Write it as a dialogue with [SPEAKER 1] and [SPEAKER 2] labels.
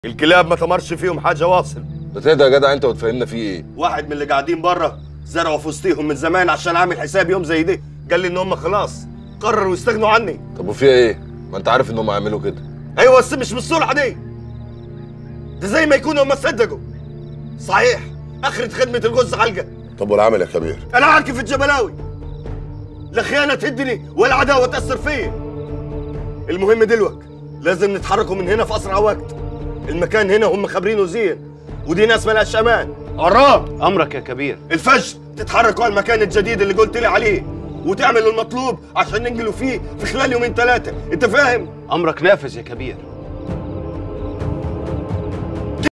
[SPEAKER 1] الكلاب ما تمرش فيهم حاجه واصل
[SPEAKER 2] بتهدى يا جدع انت وتفهمنا فيه ايه
[SPEAKER 1] واحد من اللي قاعدين بره زرعوا في وسطيهم من زمان عشان اعمل حساب يوم زي ده قال لي ان هم خلاص قرروا يستغنوا عني
[SPEAKER 2] طب وفيها ايه ما انت عارف انهم هيعملوا كده
[SPEAKER 1] ايوه بس مش بالصلحه دي ده زي ما يكونوا هم صدقوا صحيح اخرة خدمة الغز حلقة
[SPEAKER 3] طب والعمل يا كبير
[SPEAKER 1] انا عارف الجبلاوي لا خيانة تهدني ولا عداوة تأثر فيا المهم دلوقتي لازم نتحركوا من هنا في أسرع وقت المكان هنا هم خابرينه زين ودي ناس ملهاش أمان عراب
[SPEAKER 4] امرك يا كبير
[SPEAKER 1] الفجر تتحركوا على المكان الجديد اللي قلت لي عليه وتعملوا المطلوب عشان ننقلوا فيه في خلال يومين ثلاثة أنت فاهم؟
[SPEAKER 4] امرك نافذ يا كبير